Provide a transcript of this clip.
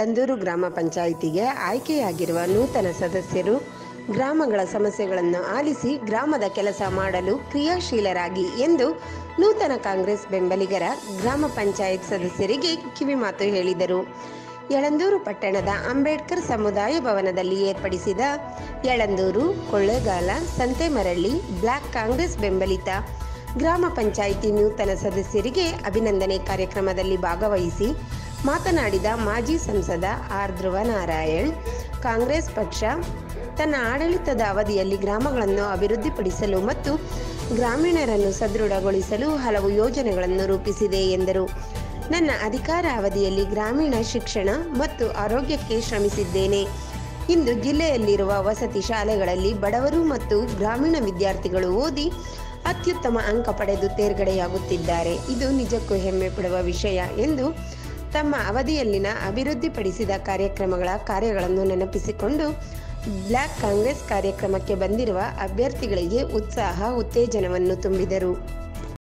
ಯಳಂದೂರು ಗ್ರಾಮ ಪಂಚಾಯಿತಿಗೆ ಆಯ್ಕೆಯಾಗಿರುವ ನೂತನ ಸದಸ್ಯರು ಗ್ರಾಮಗಳ ಸಮಸ್ಯೆಗಳನ್ನು ಆಲಿಸಿ ಗ್ರಾಮದ ಕೆಲಸ ಮಾಡಲು ಕ್ರಿಯಾಶೀಲರಾಗಿ ಎಂದು ನೂತನ ಕಾಂಗ್ರೆಸ್ ಬೆಂಬಲಿಗರ ಗ್ರಾಮ ಪಂಚಾಯತ್ ಸದಸ್ಯರಿಗೆ ಕಿವಿಮಾತು ಹೇಳಿದರು ಯಳಂದೂರು ಪಟ್ಟಣದ ಅಂಬೇಡ್ಕರ್ ಸಮುದಾಯ ಭವನದಲ್ಲಿ ಏರ್ಪಡಿಸಿದ ಯಳಂದೂರು ಕೊಳ್ಳೇಗಾಲ ಸಂತೆಮರಳ್ಳಿ ಬ್ಲಾಕ್ ಕಾಂಗ್ರೆಸ್ ಬೆಂಬಲಿತ ಗ್ರಾಮ ಪಂಚಾಯಿತಿ ನೂತನ ಸದಸ್ಯರಿಗೆ ಅಭಿನಂದನೆ ಕಾರ್ಯಕ್ರಮದಲ್ಲಿ ಭಾಗವಹಿಸಿ ಮಾತನಾಡಿದ ಮಾಜಿ ಸಂಸದ ಆರ್ ಧ್ರುವನಾರಾಯಣ್ ಕಾಂಗ್ರೆಸ್ ಪಕ್ಷ ತನ್ನ ಆಡಳಿತದ ಅವಧಿಯಲ್ಲಿ ಗ್ರಾಮಗಳನ್ನು ಅಭಿವೃದ್ಧಿಪಡಿಸಲು ಮತ್ತು ಗ್ರಾಮೀಣರನ್ನು ಸದೃಢಗೊಳಿಸಲು ಹಲವು ಯೋಜನೆಗಳನ್ನು ರೂಪಿಸಿದೆ ಎಂದರು ನನ್ನ ಅಧಿಕಾರ ಅವಧಿಯಲ್ಲಿ ಗ್ರಾಮೀಣ ಶಿಕ್ಷಣ ಮತ್ತು ಆರೋಗ್ಯಕ್ಕೆ ಶ್ರಮಿಸಿದ್ದೇನೆ ಇಂದು ಜಿಲ್ಲೆಯಲ್ಲಿರುವ ವಸತಿ ಶಾಲೆಗಳಲ್ಲಿ ಬಡವರು ಮತ್ತು ಗ್ರಾಮೀಣ ವಿದ್ಯಾರ್ಥಿಗಳು ಓದಿ ಅತ್ಯುತ್ತಮ ಅಂಕ ಪಡೆದು ತೇರ್ಗಡೆಯಾಗುತ್ತಿದ್ದಾರೆ ಇದು ನಿಜಕ್ಕೂ ಹೆಮ್ಮೆ ಪಡುವ ವಿಷಯ ಎಂದು ತಮ್ಮ ಅವಧಿಯಲ್ಲಿನ ಅಭಿವೃದ್ಧಿಪಡಿಸಿದ ಕಾರ್ಯಕ್ರಮಗಳ ಕಾರ್ಯಗಳನ್ನು ನೆನಪಿಸಿಕೊಂಡು ಬ್ಲ್ಯಾಕ್ ಕಾಂಗ್ರೆಸ್ ಕಾರ್ಯಕ್ರಮಕ್ಕೆ ಬಂದಿರುವ ಅಭ್ಯರ್ಥಿಗಳಿಗೆ ಉತ್ಸಾಹ ಉತ್ತೇಜನವನ್ನು ತುಂಬಿದರು